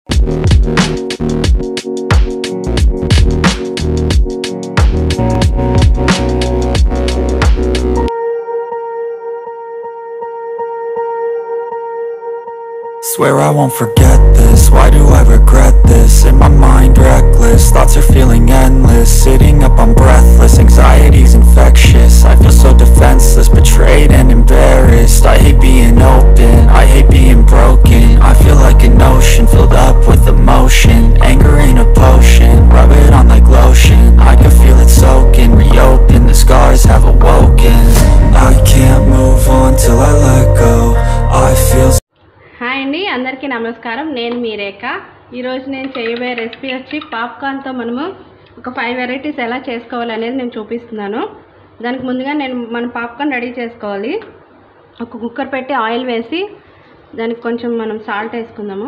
Swear I won't forget this, why do I regret this? In my mind reckless, thoughts are feeling endless Sitting up I'm breathless, anxiety's infectious I feel so defenseless, betrayed and embarrassed I hate being open, I hate being broken I feel like an ocean, filled up with emotion Anger ain't a potion, rub it on like lotion I can feel it soaking, reopen, the scars have awoken I can't move on till I let go I feel hi అండి అందరికీ నమస్కారం నేను మీ రేఖ ఈరోజు నేను చేయబోయే recipe వచ్చి పాప్కార్న్తో మనము ఒక ఫైవ్ వెరైటీస్ ఎలా చేసుకోవాలనేది నేను చూపిస్తున్నాను దానికి ముందుగా నేను మనం పాప్కార్న్ రెడీ చేసుకోవాలి ఒక కుక్కర్ పెట్టి ఆయిల్ వేసి దానికి కొంచెం మనం సాల్ట్ వేసుకుందాము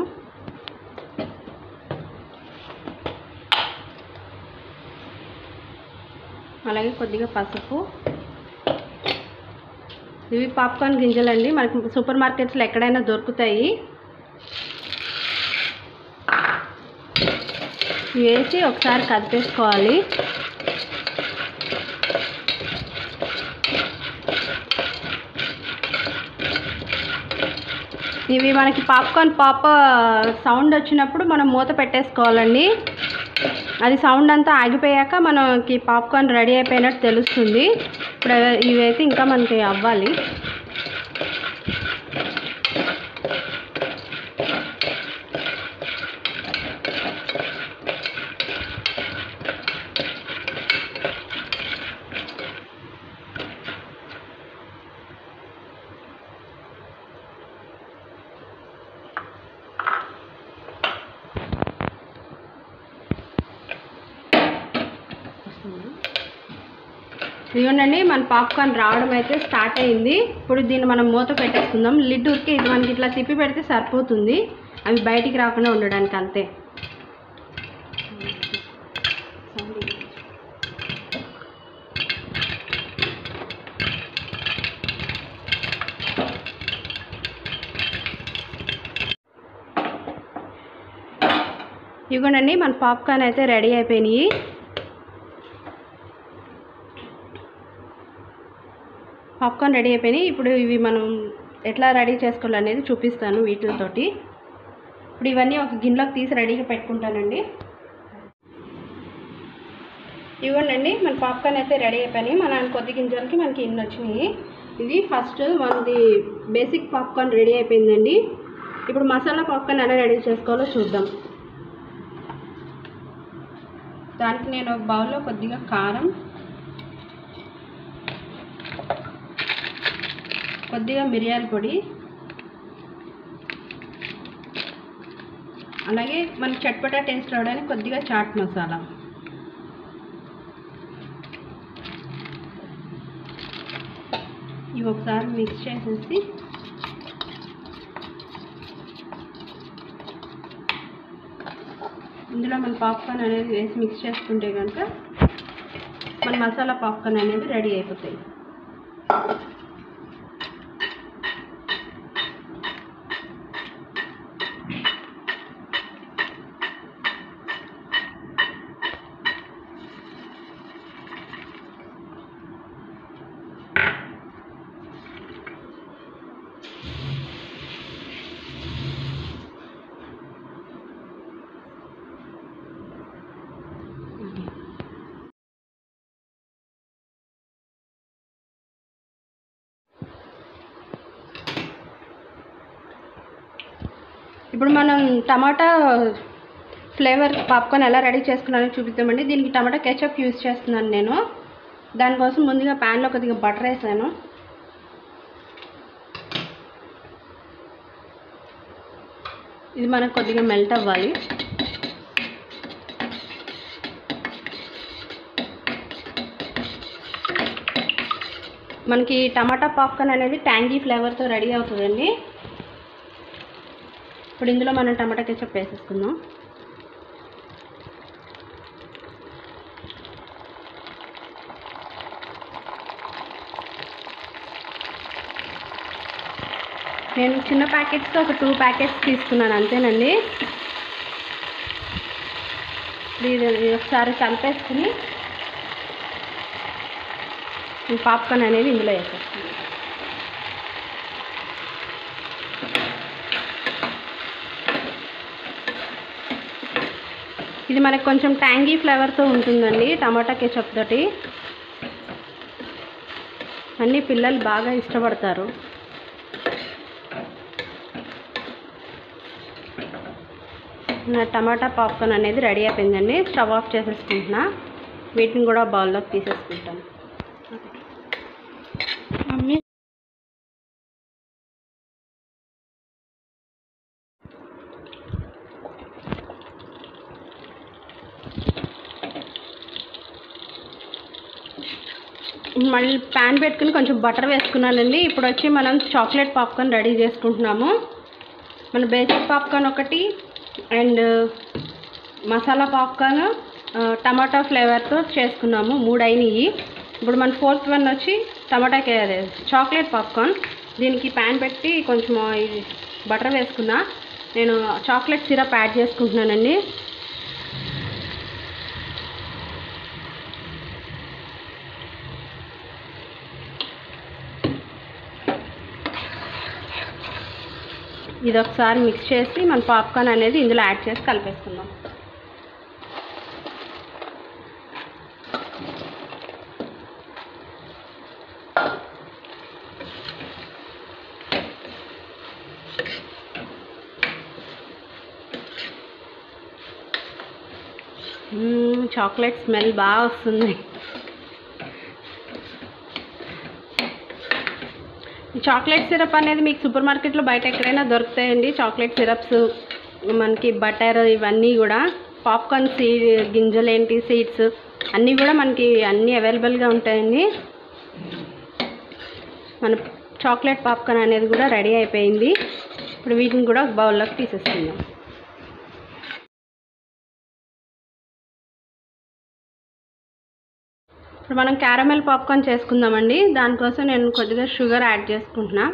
అలాగే కొద్దిగా పసుపు ఇవి పాప్కార్న్ గింజలండి మనకి సూపర్ మార్కెట్స్లో ఎక్కడైనా దొరుకుతాయి ఇవి వేసి ఒకసారి కదిపేసుకోవాలి ఇవి మనకి పాప్కార్న్ పాప సౌండ్ వచ్చినప్పుడు మనం మూత పెట్టేసుకోవాలండి అది సౌండ్ అంతా ఆగిపోయాక మనకి పాప్కార్న్ రెడీ అయిపోయినట్టు తెలుస్తుంది ఇప్పుడు ఇవైతే ఇంకా మనకి అవ్వాలి ఇదిగోండి మన పాప్కార్న్ రావడం అయితే స్టార్ట్ అయింది ఇప్పుడు దీన్ని మనం మూత పెట్టేసుకుందాం లిడ్ ఉరికి ఇది మనకి ఇట్లా తిప్పి పెడితే సరిపోతుంది అవి బయటికి రాకుండా ఉండడానికి అంతే ఇదిగోండి మన పాప్కార్న్ అయితే రెడీ అయిపోయినాయి పాప్కార్న్ రెడీ అయిపోయినాయి ఇప్పుడు ఇవి మనం ఎట్లా రెడీ చేసుకోవాలనేది చూపిస్తాను వీటితోటి ఇప్పుడు ఇవన్నీ ఒక గిన్నెలోకి తీసి రెడీగా పెట్టుకుంటానండి ఇవ్వండి మన పాప్కార్న్ అయితే రెడీ అయిపోయినాయి మన కొద్ది గింజలకి మనకి ఇన్ని వచ్చినాయి ఇది ఫస్ట్ మనది బేసిక్ పాప్కార్న్ రెడీ అయిపోయిందండి ఇప్పుడు మసాలా పాప్కార్న్ ఎలా రెడీ చేసుకోవాలో చూద్దాం దానికి నేను ఒక బౌల్లో కొద్దిగా కారం కొద్దిగా మిరియాల పొడి అలాగే మనకి చట్పటా టేస్ట్ రావడానికి కొద్దిగా చాట్ మసాలా ఇవి ఒకసారి మిక్స్ చేసేసి ఇందులో మన పాప్కార్న్ అనేది వేసి మిక్స్ చేసుకుంటే కనుక మన మసాలా పాప్కార్న్ అనేది రెడీ అయిపోతాయి ఇప్పుడు మనం టమాటా ఫ్లేవర్ పాప్కార్న్ ఎలా రెడీ చేసుకున్నానో చూపిద్దామండి దీనికి టమాటా కెచప్ యూజ్ చేస్తున్నాను నేను దానికోసం ముందుగా ప్యాన్లో కొద్దిగా బటర్ వేసాను ఇది మనకు కొద్దిగా మెల్ట్ అవ్వాలి మనకి టమాటా పాప్కార్న్ అనేది ట్యాంగీ ఫ్లేవర్తో రెడీ అవుతుందండి ఇప్పుడు ఇందులో మనం టమాటా కెచప్ వేసేసుకుందాం నేను చిన్న ప్యాకెట్స్తో ఒక టూ ప్యాకెట్స్ తీసుకున్నాను అంతేనండి ఇప్పుడు ఇది ఇది ఒకసారి కలిపేసుకుని ఈ పాప్కార్న్ అనేది ఇందులో వేసేస్తుంది ఇది మనకి కొంచెం ట్యాంగీ ఫ్లేవర్తో ఉంటుందండి టమాటా కెచప్ తోటి అన్ని పిల్లలు బాగా ఇష్టపడతారు నా టమాటా పాప్కార్న్ అనేది రెడీ అయిపోయిందండి స్టవ్ ఆఫ్ చేసేసుకుంటున్నా వీటిని కూడా బౌల్లోకి తీసేసుకుంటాను మమ్మీ మళ్ళీ ప్యాన్ పెట్టుకుని కొంచెం బటర్ వేసుకున్నానండి ఇప్పుడు వచ్చి మనం చాక్లెట్ పాప్కార్న్ రెడీ చేసుకుంటున్నాము మన బేసిక్ పాప్కార్న్ ఒకటి అండ్ మసాలా పాప్కార్న్ ఆ, టమాటా ఫ్లేవర్తో చేసుకున్నాము మూడు అయినాయి ఇప్పుడు మన ఫోర్త్ వన్ వచ్చి టమాటా కే- అదే చాక్లెట్ పాప్కార్న్ దీనికి ప్యాన్ పెట్టి కొంచెం ఇది బటర్ వేసుకున్నా నేను చాక్లెట్ సిరప్ యాడ్ చేసుకుంటున్నానండి ఇది ఒకసారి మిక్స్ చేసి మన పాప్కార్న్ అనేది ఇందులో యాడ్ చేసి కలిపేసుకుందాం మ్మ్, చాక్లెట్ స్మెల్ బాగా వస్తుంది ఈ చాక్లెట్ సిరప్ అనేది మీకు సూపర్ మార్కెట్లో బయట ఎక్కడైనా దొరుకుతాయండి చాక్లెట్ సిరప్స్ మనకి బటర్ ఇవన్నీ కూడా పాప్కార్న్ సీడ్ గింజలు ఏంటి సీడ్స్ అన్నీ కూడా మనకి అన్నీ అవైలబుల్గా ఉంటాయండి మన చాక్లెట్ పాప్కార్న్ అనేది కూడా రెడీ అయిపోయింది ఇప్పుడు వీటిని కూడా ఒక బౌల్లోకి తీసేసుకుందాం ఇప్పుడు మనం క్యారమెల్ పాప్కార్న్ చేసుకుందామండి దానికోసం నేను కొద్దిగా షుగర్ యాడ్ చేసుకుంటున్నా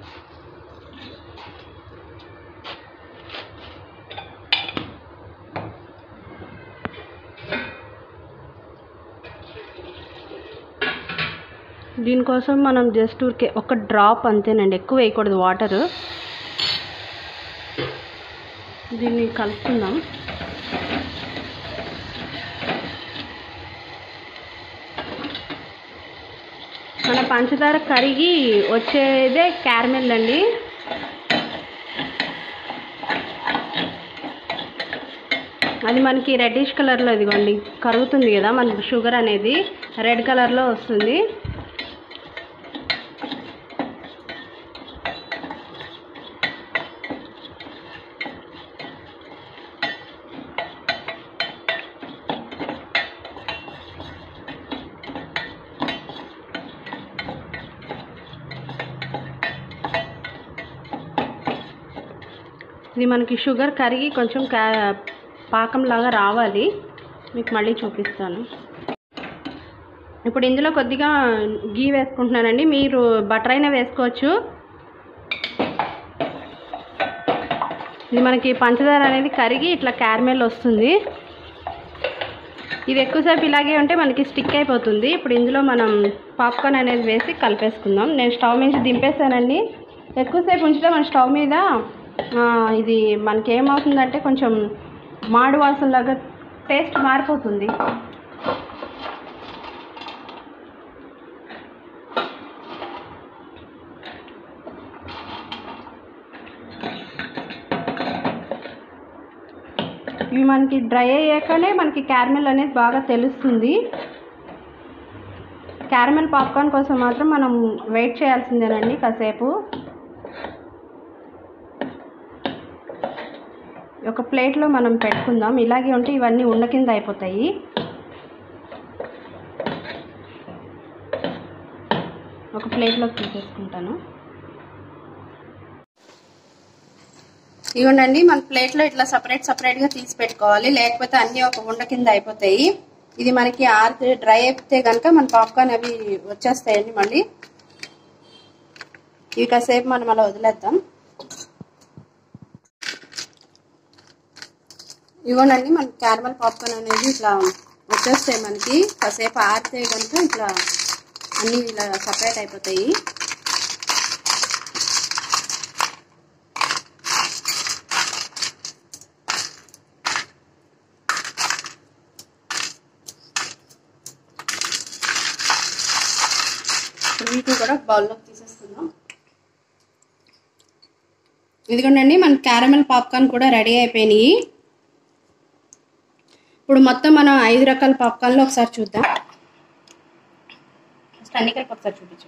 దీనికోసం మనం జస్ట్ ఊరికే ఒక డ్రాప్ అంతేనండి ఎక్కువ వేయకూడదు వాటర్ దీన్ని కలుపుకుందాం మన పంచదార కరిగి వచ్చేదే క్యారమెల్ అండి అది మనకి రెడ్డిష్ కలర్లో ఇదిగోండి కరుగుతుంది కదా మనకి షుగర్ అనేది రెడ్ కలర్లో వస్తుంది ఇది మనకి షుగర్ కరిగి కొంచెం కా పాకంలాగా రావాలి మీకు మళ్ళీ చూపిస్తాను ఇప్పుడు ఇందులో కొద్దిగా గీ వేసుకుంటున్నానండి మీరు బటర్ అయినా వేసుకోవచ్చు ఇది మనకి పంచదార అనేది కరిగి ఇట్లా క్యారమెల్ వస్తుంది ఇది ఎక్కువసేపు ఇలాగే ఉంటే మనకి స్టిక్ అయిపోతుంది ఇప్పుడు ఇందులో మనం పాప్కార్న్ అనేది వేసి కలిపేసుకుందాం నేను స్టవ్ మీద దింపేసానండి ఎక్కువసేపు ఉంచితే మన స్టవ్ మీద ఆ, ఇది మనకి ఏమవుతుందంటే కొంచెం మాడు వాసనలాగా టేస్ట్ మారిపోతుంది ఇవి మనకి డ్రై అయ్యాకనే మనకి క్యారమెల్ అనేది బాగా తెలుస్తుంది క్యారమెల్ పాప్కార్న్ కోసం మాత్రం మనం వెయిట్ చేయాల్సిందేనండి కాసేపు ఒక ప్లేట్లో మనం పెట్టుకుందాం ఇలాగే ఉంటే ఇవన్నీ ఉండ కింద అయిపోతాయి ఒక ప్లేట్లోకి తీసేసుకుంటాను ఇవ్వండి మన ప్లేట్లో ఇట్లా సపరేట్ సపరేట్గా తీసి పెట్టుకోవాలి లేకపోతే అన్నీ ఒక ఉండ కింద అయిపోతాయి ఇది మనకి ఆరి డ్రై అయిపోతే కనుక మన పాప్కార్న్ అవి వచ్చేస్తాయండి మళ్ళీ ఇవి కాసేపు మనం అలా వదిలేద్దాం ఇవ్వనండి మన క్యారమల్ పాప్కార్న్ అనేది ఇట్లా వచ్చేస్తాయి మనకి కాసేపు ఆరితే కనుక ఇట్లా అన్నీ ఇలా సపరేట్ అయిపోతాయి వీటిని కూడా బౌల్లోకి తీసేస్తున్నాం ఇదిగోండి మన క్యారమెల్ పాప్కార్న్ కూడా రెడీ అయిపోయినాయి ఇప్పుడు మొత్తం మనం ఐదు రకాల పాప్కార్న్లు ఒకసారి చూద్దాం ఫస్ట్ అన్ని కలిపి ఒకసారి చూపించు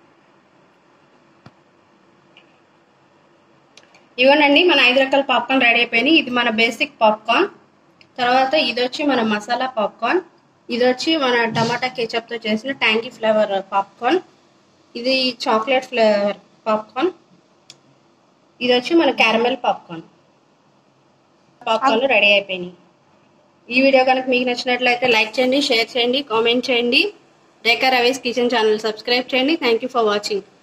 ఇవ్వనండి మన ఐదు రకాల పాప్కార్న్ రెడీ అయిపోయినాయి ఇది మన బేసిక్ పాప్కార్న్ తర్వాత ఇది వచ్చి మన మసాలా పాప్కార్న్ ఇది వచ్చి మన టమాటా కేచప్తో చేసిన ట్యాంకీ ఫ్లేవర్ పాప్కార్న్ ఇది చాక్లెట్ ఫ్లేవర్ పాప్కార్న్ ఇది వచ్చి మన క్యారమెల్ పాప్కార్న్ పాప్కార్న్ రెడీ అయిపోయినాయి ఈ వీడియో కనుక మీకు నచ్చినట్లయితే లైక్ చేయండి షేర్ చేయండి కామెంట్ చేయండి Rekha Ravi's kitchen channel subscribe చేయండి థ్యాంక్ యూ ఫర్ వాచింగ్